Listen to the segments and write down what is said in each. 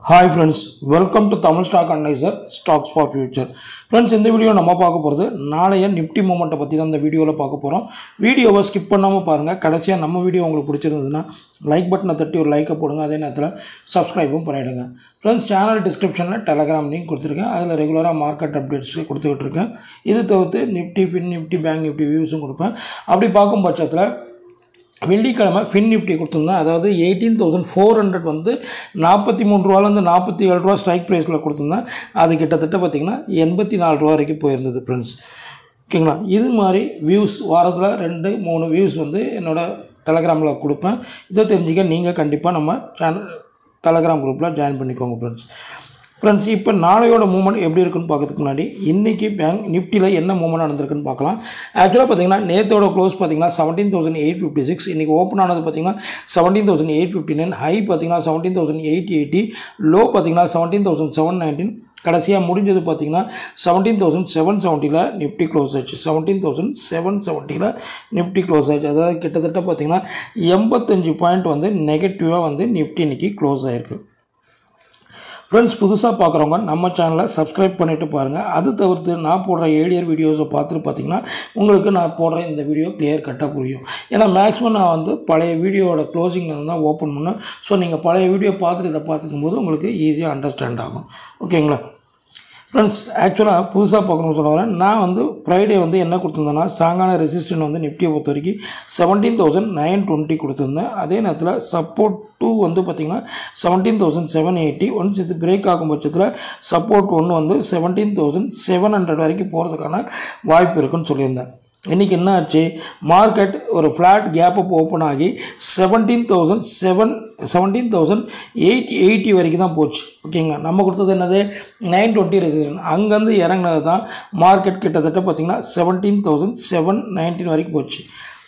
hi friends welcome to Tamil stock analyser stocks for future friends இந்த video நம்ம பார்க்க போகிறது நாளைய நிஃப்டி மூமெண்ட்டை பற்றி தான் இந்த வீடியோவில் பார்க்க போகிறோம் வீடியோவை ஸ்கிப் பண்ணாமல் பாருங்கள் கடைசியாக நம்ம வீடியோ உங்களுக்கு பிடிச்சிருந்ததுன்னா லைக் பட்டனை தட்டி ஒரு லைக்கை போடுங்க அதே நேரத்தில் சப்ஸ்கிரைபும் பண்ணிவிடுங்க ஃப்ரெண்ட்ஸ் சேனல் டிஸ்கிரிப்ஷனில் டெலகிராம் லிங்க் கொடுத்துருக்கேன் அதில் ரெகுலராக மார்க்கெட் அப்டேட்ஸ் கொடுத்துக்கிட்டு இருக்கேன் இது தவிர்த்து Nifty Fin Nifty Bank Nifty வியூஸும் கொடுப்பேன் அப்படி பார்க்கும் பட்சத்தில் வெள்ளிக்கிழமை ஃபின் நிஃப்டி கொடுத்துருந்தேன் அதாவது எயிட்டீன் தௌசண்ட் ஃபோர் ஹண்ட்ரட் வந்து நாற்பத்தி மூணு ரூபாலேருந்து நாற்பத்தி ஏழு ரூபா ஸ்ட்ரைக் ப்ரைஸில் கொடுத்துருந்தேன் அது கிட்டத்தட்ட பார்த்திங்கன்னா எண்பத்தி நாலு ரூபா வரைக்கும் போயிருந்தது ஃப்ரெண்ட்ஸ் ஓகேங்களா இது மாதிரி வியூஸ் வாரத்தில் ரெண்டு மூணு வியூஸ் வந்து என்னோடய டெலகிராமில் கொடுப்பேன் இதை தெரிஞ்சுக்க நீங்கள் கண்டிப்பாக நம்ம சேனல் டெலகிராம் குரூப்பில் ஜாயின் பண்ணிக்கோங்க ஃப்ரெண்ட்ஸ் ஃப்ரெண்ட்ஸ் இப்போ நாளையோட மூமெண்ட் எப்படி இருக்குன்னு பார்க்கறதுக்கு முன்னாடி இன்றைக்கி பேங்க் நிஃப்டியில் என்ன மூமெண்ட் நடந்திருக்குன்னு பார்க்கலாம் ஆக்சுவலாக பார்த்தீங்கன்னா நேத்தோட க்ளோஸ் பார்த்தீங்கன்னா seventeen thousand eight fifty six இன்றைக்கி ஓப்பன் ஆனது பார்த்தீங்கன்னா seventeen thousand eight fifty nine high பார்த்தீங்கன்னா seventeen thousand eight eighty low பார்த்தீங்கன்னா செவன்டீன் தௌசண்ட் செவன் நைன்டீன் கடைசியாக முடிஞ்சது பார்த்தீங்கன்னா செவன்டீன் தௌசண்ட் செவன் செவன்ட்டியில் நிஃப்டி க்ளோஸ் ஆச்சு செவன்டீன் தௌசண்ட் செவன் செவன்ட்டியில் நிஃப்டி க்ளோஸ் ஆச்சு அதாவது கிட்டத்தட்ட பார்த்தீங்கன்னா எண்பத்தஞ்சு பாயிண்ட் வந்து நெகட்டிவாக வந்து நிஃப்டி இன்னைக்கு க்ளோஸ் ஆகிருக்கு ஃப்ரெண்ட்ஸ் புதுசாக பார்க்குறவங்க நம்ம சேனலை சப்ஸ்கிரைப் பண்ணிவிட்டு பாருங்கள் அது தவிர்த்து நான் போடுற ஏழியர் வீடியோஸை பார்த்துட்டு பார்த்தீங்கன்னா உங்களுக்கு நான் போடுற இந்த வீடியோ கிளியர் கட்டாக புரியும் ஏன்னா மேக்ஸிமம் நான் வந்து பழைய வீடியோவோட க்ளோசிங்கில் தான் ஓப்பன் பண்ணேன் ஸோ நீங்கள் பழைய வீடியோ பார்த்துட்டு இதை பார்த்துக்கும் போது உங்களுக்கு ஈஸியாக அண்டர்ஸ்டாண்ட் ஆகும் ஓகேங்களா ஃப்ரெண்ட்ஸ் ஆக்சுவலாக புதுசாக பார்க்கணும்னு சொல்லுவாங்க நான் வந்து ஃப்ரைடே வந்து என்ன கொடுத்துருந்தேன்னா ஸ்ட்ராங்கான ரெசிஸ்டன் வந்து நிஃப்டியை பொறுத்த வரைக்கும் செவன்டீன் தௌசண்ட் நைன் டுவெண்ட்டி கொடுத்துருந்தேன் அதே நேரத்தில் சப்போர்ட் டூ வந்து பார்த்திங்கன்னா seventeen thousand seven eighty once இது பிரேக் ஆகும் பட்சத்தில் சப்போர்ட் ஒன்று வந்து செவன்டீன் தௌசண்ட் செவன் ஹண்ட்ரட் வரைக்கும் போகிறதுக்கான வாய்ப்பு இருக்குன்னு சொல்லியிருந்தேன் இன்றைக்கி என்ன ஆச்சு மார்க்கெட் ஒரு ஃப்ளாட் கேப் அப் ஓப்பன் ஆகி seventeen thousand seven seventeen thousand eight eighty வரைக்கும் தான் போச்சு ஓகேங்களா நம்ம கொடுத்தது என்னது நைன் டுவெண்ட்டி ரெசிஸ்டன் அங்கேருந்து இறங்கினது தான் மார்க்கெட் கிட்டத்தட்ட பார்த்திங்கன்னா செவன்டீன் தௌசண்ட் செவன் நைன்டீன் வரைக்கும் போச்சு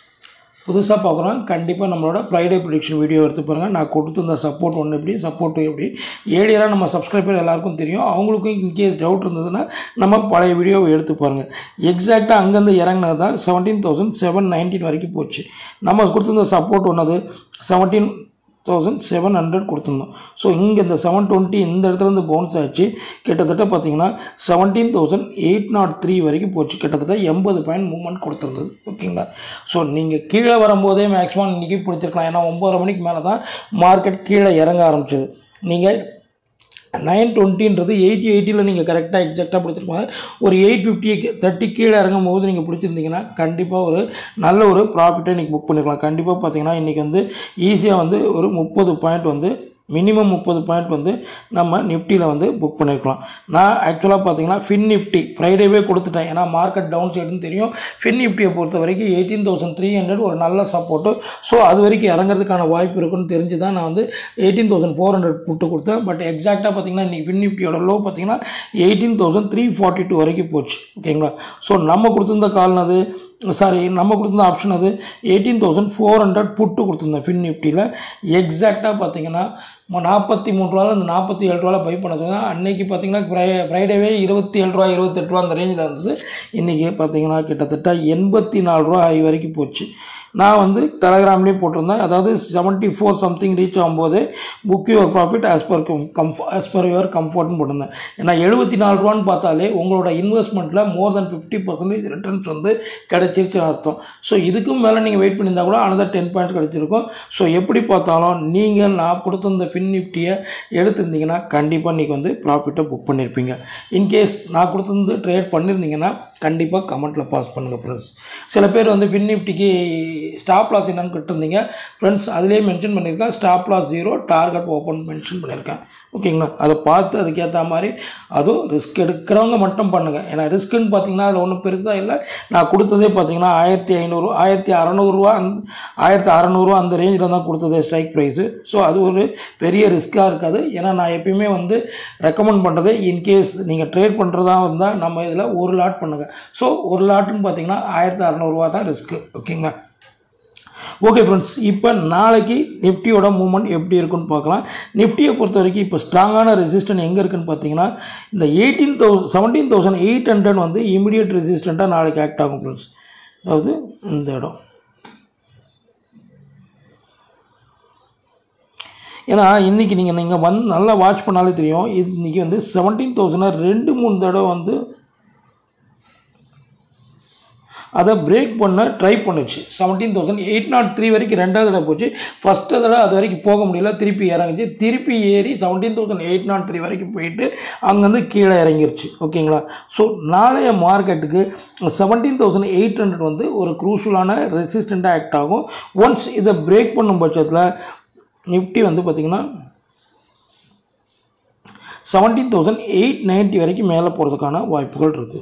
புதுசாக பார்க்குறோம் கண்டிப்பாக நம்மளோட ஃப்ரைடே ப்ரிடிக்ஷன் வீடியோ எடுத்து பாருங்கள் நான் கொடுத்துருந்த சப்போர்ட் ஒன்று எப்படி சப்போர்ட் டூ எப்படி ஏழியராக நம்ம சப்ஸ்கிரைபர் எல்லாருக்கும் தெரியும் அவங்களுக்கும் இன்கேஸ் டவுட் இருந்ததுன்னா நம்ம பழைய வீடியோவை எடுத்து பாருங்கள் எக்ஸாக்டாக அங்கேருந்து இறங்கினது தான் செவன்டீன் தௌசண்ட் செவன் நைன்டீன் வரைக்கும் போச்சு நம்ம கொடுத்துருந்த சப்போர்ட் ஒன்றது செவன்டீன் தௌசண்ட் செவன் ஹண்ட்ரட் கொடுத்துருந்தோம் ஸோ இங்கே இந்த செவன் டுவெண்ட்டி இந்த இடத்துலேருந்து பவுன்ஸ் ஆச்சு கிட்டத்தட்ட பார்த்தீங்கன்னா seventeen thousand eight nought three வரைக்கும் போச்சு கிட்டத்தட்ட எண்பது பாயிண்ட் மூவ்மெண்ட் கொடுத்துருந்தது ஓகேங்களா ஸோ நீங்கள் கீழே வரும்போதே மேக்ஸிமம் இன்றைக்கி பிடிச்சிருக்கலாம் ஏன்னா ஒம்பது மணிக்கு மேலே தான் மார்க்கெட் கீழே இறங்க ஆரம்பிச்சது நீங்கள் நைன் டுவெண்ட்டின்றது எயிட்டி எயிட்டியில் நீங்கள் கரெக்டாக எக்ஸாக்டாக பிடிச்சிருப்பாங்க ஒரு எயிட் ஃபிஃப்டி தேர்ட்டி கீழே இறங்கும் போது நீங்கள் பிடிச்சிருந்தீங்கன்னா கண்டிப்பாக ஒரு நல்ல ஒரு ப்ராஃபிட்டை இன்றைக்கி புக் பண்ணிருக்கலாம் கண்டிப்பாக பார்த்தீங்கன்னா இன்றைக்கி வந்து ஈஸியாக வந்து ஒரு முப்பது பாயிண்ட் வந்து மினிமம் முப்பது பாயிண்ட் வந்து நம்ம நிஃப்டியில் வந்து புக் பண்ணியிருக்கலாம் நான் ஆக்சுவலாக பார்த்தீங்கன்னா ஃபின் நிஃப்டி ஃப்ரைடேவே கொடுத்துட்டேன் ஏன்னா மார்க்கெட் டவுன் சைடுன்னு தெரியும் ஃபின் நிஃப்டியை பொறுத்த வரைக்கும் எயிட்டீன் தௌசண்ட் த்ரீ ஹண்ட்ரட் ஒரு நல்ல சப்போர்ட்டு ஸோ அது வரைக்கும் இறங்குறதுக்கான வாய்ப்பு இருக்குன்னு தெரிஞ்சு தான் நான் வந்து eighteen thousand four hundred put கொடுத்தேன் பட் எக்ஸாக்டாக பார்த்தீங்கன்னா இன்றைக்கி ஃபின் நிஃப்டியோட லோ பார்த்தீங்கன்னா eighteen thousand three forty two வரைக்கும் போச்சு ஓகேங்களா ஸோ நம்ம கொடுத்துருந்த கால்னது சாரி நம்ம கொடுத்துருந்த ஆப்ஷன் அது eighteen thousand four hundred put கொடுத்துருந்தேன் ஃபின் நிஃப்டியில் எக்ஸாக்டாக பார்த்தீங்கன்னா நாற்பத்தி மூணு ரூபாவில் இந்த நாற்பத்தி ஏழு ரூபாவில் பை பண்ண சொன்னா அன்னைக்கு பார்த்தீங்கன்னா ஃப்ரை ஃப்ரைடேவே இருபத்தி ஏழு ரூபா இருபத்தெட்டு ரூபா அந்த ரேஞ்சில் இருந்தது இன்றைக்கி பார்த்தீங்கன்னா கிட்டத்தட்ட எண்பத்தி நாலு ரூபா ஹை வரைக்கும் போச்சு நான் வந்து டெலகிராம்லேயும் போட்டிருந்தேன் அதாவது செவன்ட்டி ஃபோர் சம்திங் ரீச் ஆகும்போது book your profit as per கம்ஃப் ஆஸ் பர் யுவர் கம்ஃபர்ட்னு போட்டிருந்தேன் ஏன்னா எழுபத்தி நாலு ரூபான்னு பார்த்தாலே உங்களோட இன்வெஸ்ட்மெண்ட்டில் more than fifty percentage returns வந்து கிடைச்சிருச்சுன்னு அர்த்தம் ஸோ இதுக்கும் மேலே நீங்கள் வெயிட் பண்ணியிருந்தா கூட அனதர் டென் பாயிண்ட்ஸ் கிடச்சிருக்கும் ஸோ எப்படி பார்த்தாலும் நீங்கள் நான் கொடுத்துருந்த ஃபின் நிஃப்டியை எடுத்திருந்தீங்கன்னா கண்டிப்பாக இன்றைக்கி வந்து ப்ராஃபிட்டை புக் பண்ணியிருப்பீங்க இன்கேஸ் நான் கொடுத்துருந்து ட்ரேட் பண்ணியிருந்தீங்கன்னா கண்டிப்பாக கமெண்ட்டில் பாஸ் பண்ணுங்கள் ஃப்ரெண்ட்ஸ் சில பேர் வந்து ஃபின் நிஃப்டிக்கு ஸ்டாப் லாஸ் என்னன்னு கேட்டிருந்தீங்க ஃப்ரெண்ட்ஸ் அதிலே மென்ஷன் பண்ணியிருக்கேன் stop loss zero target open mention பண்ணியிருக்கேன் ஓகேங்களா அதை பார்த்து அதுக்கேற்ற மாதிரி அதுவும் ரிஸ்க் எடுக்கிறவங்க மட்டும் பண்ணுங்கள் ஏன்னா ரிஸ்க்குன்னு பார்த்தீங்கன்னா அதில் ஒன்றும் பெருசாக இல்லை நான் கொடுத்ததே பார்த்தீங்கன்னா ஆயிரத்தி ஐநூறு ஆயிரத்தி அறநூறுவா அந்த ஆயிரத்தி அறநூறுவா அந்த ரேஞ்சில் தான் கொடுத்ததே ஸ்ட்ரைக் ப்ரைஸு ஸோ அது ஒரு பெரிய ரிஸ்க்காக இருக்காது ஏன்னா நான் எப்பயுமே வந்து ரெக்கமெண்ட் பண்ணுறது இன்கேஸ் நீங்கள் ட்ரேட் பண்ணுறதா இருந்தால் நம்ம இதில் ஒரு லாட் பண்ணுங்கள் ஸோ ஒரு லாட்டுன்னு பார்த்தீங்கன்னா ஆயிரத்தி அறநூறுவா தான் ரிஸ்க்கு ஓகேங்களா ஓகே ஃப்ரெண்ட்ஸ் இப்போ நாளைக்கு நிஃப்டியோட மூவ்மெண்ட் எப்படி இருக்குன்னு பார்க்கலாம் நிஃப்டியை பொறுத்த வரைக்கும் இப்போ ஸ்ட்ராங்கான ரெசிஸ்டன் எங்கே இருக்குன்னு பார்த்தீங்கன்னா இந்த eighteen thousand seventeen thousand eight hundred வந்து இமீடியட் ரெசிஸ்டண்ட்டாக நாளைக்கு ஆக்ட் ஆகும் ஃப்ரெண்ட்ஸ் அதாவது இந்த இடம் ஏன்னா இன்றைக்கி நீங்கள் நீங்கள் வந்து நல்லா வாட்ச் பண்ணாலே தெரியும் இது இன்றைக்கி வந்து செவன்டீன் தௌசண்டை ரெண்டு மூணு தடவை வந்து அதை பிரேக் பண்ண ட்ரை பண்ணுச்சு seventeen thousand eight nought three வரைக்கும் ரெண்டாவது தடவை போச்சு ஃபஸ்ட்டு தடவை அது வரைக்கும் போக முடியல திருப்பி இறங்குச்சு திருப்பி ஏறி seventeen thousand eight nought three வரைக்கும் போயிட்டு அங்கேருந்து கீழே இறங்கிருச்சு ஓகேங்களா ஸோ நாளைய மார்க்கெட்டுக்கு செவன்டீன் தௌசண்ட் எயிட் ஹண்ட்ரட் வந்து ஒரு க்ரூஷலான ரெசிஸ்டண்ட்டாக ஆக்ட் ஆகும் ஒன்ஸ் இதை பிரேக் பண்ணும் பட்சத்தில் நிஃப்டி வந்து பார்த்திங்கன்னா செவன்டீன் தௌசண்ட் எயிட் நைன்ட்டி வரைக்கும் மேலே போகிறதுக்கான வாய்ப்புகள் இருக்குது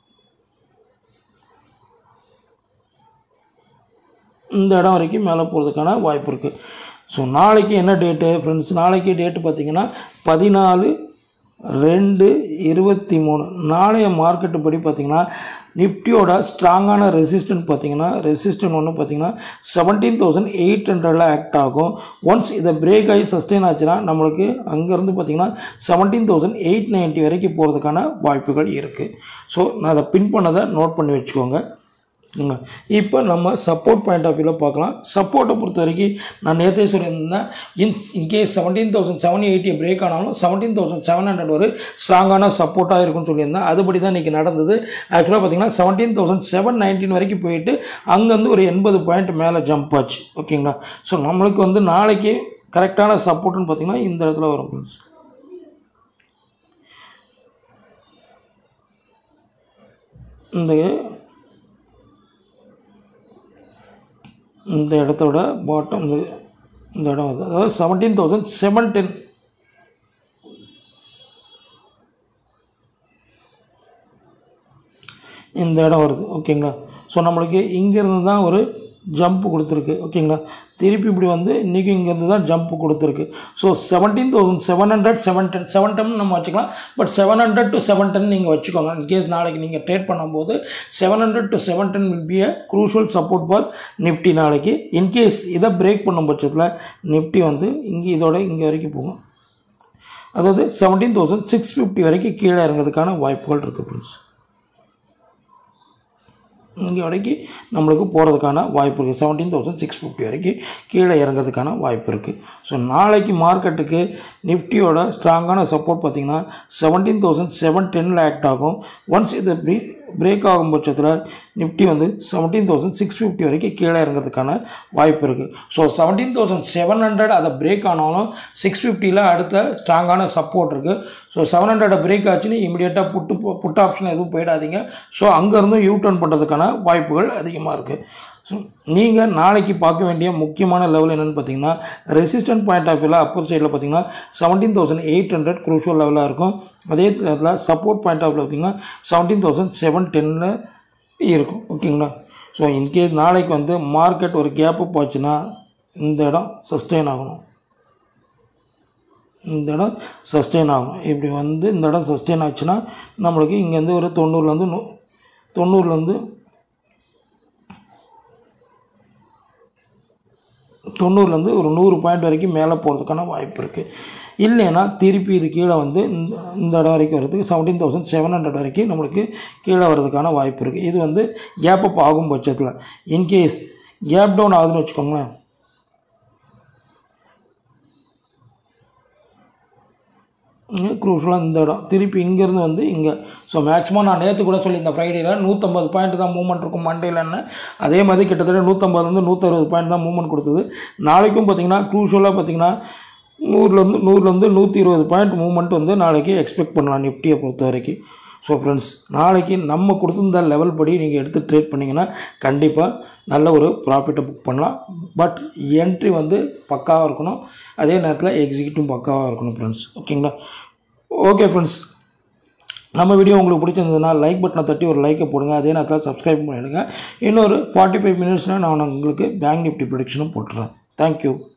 இந்த இடம் வரைக்கும் மேலே போகிறதுக்கான வாய்ப்பு இருக்குது ஸோ நாளைக்கு என்ன டேட்டு ஃப்ரெண்ட்ஸ் நாளைக்கு டேட்டு பார்த்திங்கன்னா பதினாலு ரெண்டு இருபத்தி மூணு நாளைய மார்க்கெட்டு படி பார்த்திங்கன்னா நிஃப்டியோட ஸ்ட்ராங்கான ரெசிஸ்டன்ட் பார்த்திங்கன்னா ரெசிஸ்டன்ட் ஒன்று பார்த்திங்கன்னா செவன்டீன் தௌசண்ட் எயிட் ஹண்ட்ரடில் ஆக்ட் ஆகும் ஒன்ஸ் இதை பிரேக் ஆகி சஸ்டெயின் ஆச்சுன்னா நம்மளுக்கு அங்கேருந்து பார்த்திங்கன்னா செவன்டீன் தௌசண்ட் எயிட் நைன்ட்டி வரைக்கும் போகிறதுக்கான வாய்ப்புகள் இருக்குது ஸோ நான் அதை பின் பண்ணதை நோட் பண்ணி வச்சுக்கோங்க இப்போ நம்ம சப்போர்ட் பாயிண்ட் ஆஃப் வியூவில் பார்க்கலாம் சப்போர்ட்டை பொறுத்த வரைக்கும் நான் நேற்றே சொல்லியிருந்தேன் இன்ஸ் in case seventeen thousand seven eighty break ஆனாலும் செவன்டீன் தௌசண்ட் செவன் ஹண்ட்ரட் ஒரு ஸ்ட்ராங்கான சப்போர்ட்டாக இருக்கும்னு சொல்லியிருந்தேன் அதுபடி தான் இன்றைக்கி நடந்தது ஆக்சுவலாக பார்த்தீங்கன்னா செவன்டீன் தௌசண்ட் செவன் நைன்டீன் வரைக்கும் போயிட்டு அங்கேருந்து ஒரு எண்பது பாயிண்ட் மேலே ஜம்ப் ஆச்சு ஓகேங்களா ஸோ நம்மளுக்கு வந்து நாளைக்கு கரெக்டான சப்போர்ட்டுன்னு பார்த்தீங்கன்னா இந்த இடத்துல வரும் ஃப்ரெண்ட்ஸ் இந்த இந்த இடத்தோட பாட்டம் இந்த இந்த இடம் வந்து அதாவது செவன்டீன் தௌசண்ட் செவன் டென் இந்த இடம் வருது ஓகேங்களா ஸோ நம்மளுக்கு இங்கேருந்து தான் ஒரு ஜம்ப் கொடுத்துருக்கு ஓகேங்களா திருப்பி இப்படி வந்து இன்றைக்கி இங்கேருந்து தான் ஜம்ப் கொடுத்துருக்கு so seventeen thousand seven hundred seven ten seven ten நம்ம வச்சுக்கலாம் but seven hundred to seven ten நீங்கள் வச்சுக்கோங்க இன்கேஸ் நாளைக்கு நீங்கள் ட்ரேட் பண்ணும்போது seven hundred to seven ten will be a crucial support for Nifty நாளைக்கு இன்கேஸ் இதை பிரேக் பண்ணும் பட்சத்தில் நிஃப்டி வந்து இங்கே இதோட இங்கே வரைக்கும் போகும் அதாவது செவன்டீன் தௌசண்ட் சிக்ஸ் ஃபிஃப்டி வரைக்கும் கீழே இறங்கிறதுக்கான வாய்ப்புகள் இருக்குது ஃப்ரெண்ட்ஸ் இங்கே வரைக்கும் நம்மளுக்கு போகிறதுக்கான வாய்ப்பு இருக்குது செவன்டீன் தௌசண்ட் சிக்ஸ் ஃபிஃப்டி வரைக்கும் கீழே இறங்கிறதுக்கான வாய்ப்பு இருக்குது ஸோ நாளைக்கு மார்க்கெட்டுக்கு நிஃப்டியோட ஸ்ட்ராங்கான சப்போர்ட் பார்த்திங்கன்னா செவன்டீன் தௌசண்ட் செவன் டென்னில் ஆக்ட் ஆகும் ஒன்ஸ் இது பிரே பிரேக் ஆகும் பட்சத்தில் நிஃப்டி வந்து செவன்டீன் தௌசண்ட் சிக்ஸ் ஃபிஃப்டி வரைக்கும் கீழே இறங்கிறதுக்கான வாய்ப்பு இருக்குது so seventeen thousand seven hundred அதை பிரேக் ஆனாலும் சிக்ஸ் ஃபிஃப்டியில் அடுத்த ஸ்ட்ராங்கான சப்போர்ட் இருக்குது ஸோ செவன் ஹண்ட்ரடை பிரேக் ஆச்சுன்னு இமீடியட்டாக புட்டு புட் ஆப்ஷன் எதுவும் போயிடாதீங்க ஸோ அங்கேருந்தும் யூ டர்ன் பண்ணுறதுக்கான வாய்ப்புகள் அதிகமாக இருக்குது ஸோ நீங்கள் நாளைக்கு பார்க்க வேண்டிய முக்கியமான லெவல் என்னென்னு பார்த்தீங்கன்னா ரெசிஸ்டன்ட் பாயிண்ட் ஆஃப் வியூவில் அப்பர் சைடில் பார்த்தீங்கன்னா seventeen thousand eight hundred crucial லெவலாக இருக்கும் அதே நேரத்தில் சப்போர்ட் பாயிண்ட் ஆஃப் வியூவில் பார்த்தீங்கன்னா செவன்டீன் தௌசண்ட் செவன் டென்னில் இருக்கும் ஓகேங்களா ஸோ இன்கேஸ் நாளைக்கு வந்து மார்க்கெட் ஒரு கேப்பு போச்சுன்னா இந்த இடம் சஸ்டெயின் ஆகணும் இந்த இடம் சஸ்டெயின் ஆகும் இப்படி வந்து இந்த இடம் சஸ்டெயின் ஆச்சுன்னா நம்மளுக்கு இங்கேருந்து ஒரு தொண்ணூறுலேருந்து நூ தொண்ணூறுலேருந்து தொண்ணூறுலேருந்து ஒரு நூறு பாயிண்ட் வரைக்கும் மேலே போகிறதுக்கான வாய்ப்பு இருக்குது இல்லைன்னா திருப்பி இது கீழே வந்து இந்த இந்த இடம் வரைக்கும் வரதுக்கு செவன்டீன் தௌசண்ட் செவன் ஹண்ட்ரட் வரைக்கும் நம்மளுக்கு கீழே வர்றதுக்கான வாய்ப்பு இருக்குது இது வந்து கேப் அப் ஆகும் பட்சத்தில் இன்கேஸ் கேப் டவுன் ஆகுதுன்னு வச்சுக்கோங்களேன் க்ரூஷலாக இந்த இடம் திருப்பி இங்கேருந்து வந்து இங்கே ஸோ மேக்ஸிமம் நான் நேற்று கூட சொல்லியிருந்தேன் ஃப்ரைடேயில் நூற்றம்பது பாயிண்ட் தான் மூவ்மெண்ட் இருக்கும் மண்டேலன்னு அதே மாதிரி கிட்டத்தட்ட நூற்றம்பதுலேருந்து நூற்றறுபது பாயிண்ட் தான் மூவ்மெண்ட் கொடுத்தது நாளைக்கும் பார்த்தீங்கன்னா க்ரூஷலாக பார்த்தீங்கன்னா நூறுலேருந்து நூறுலேருந்து நூற்றி இருபது பாயிண்ட் மூவ்மெண்ட் வந்து நாளைக்கு எக்ஸ்பெக்ட் பண்ணலாம் நிஃப்டியை பொறுத்த வரைக்கும் ஸோ ஃப்ரெண்ட்ஸ் நாளைக்கு நம்ம கொடுத்துருந்த லெவல் படி நீங்கள் எடுத்து ட்ரேட் பண்ணிங்கன்னா கண்டிப்பாக நல்ல ஒரு ப்ராஃபிட்டை புக் பண்ணலாம் பட் என்ட்ரி வந்து பக்காவாக இருக்கணும் அதே நேரத்தில் எக்ஸிக்யூட்டிவ் பக்காவாக இருக்கணும் ஃப்ரெண்ட்ஸ் ஓகேங்களா ஓகே ஃப்ரெண்ட்ஸ் நம்ம வீடியோ உங்களுக்கு பிடிச்சிருந்ததுன்னா லைக் பட்டனை தட்டி ஒரு லைக்கை போடுங்க அதே நேரத்தில் சப்ஸ்கிரைப் பண்ணிவிடுங்க இன்னொரு ஃபார்ட்டி ஃபைவ் மினிட்ஸ்னால் நான் உங்களுக்கு பேங்க் நிஃப்டி ப்ரொடிக்ஷனும் போட்டுறேன் தேங்க்யூ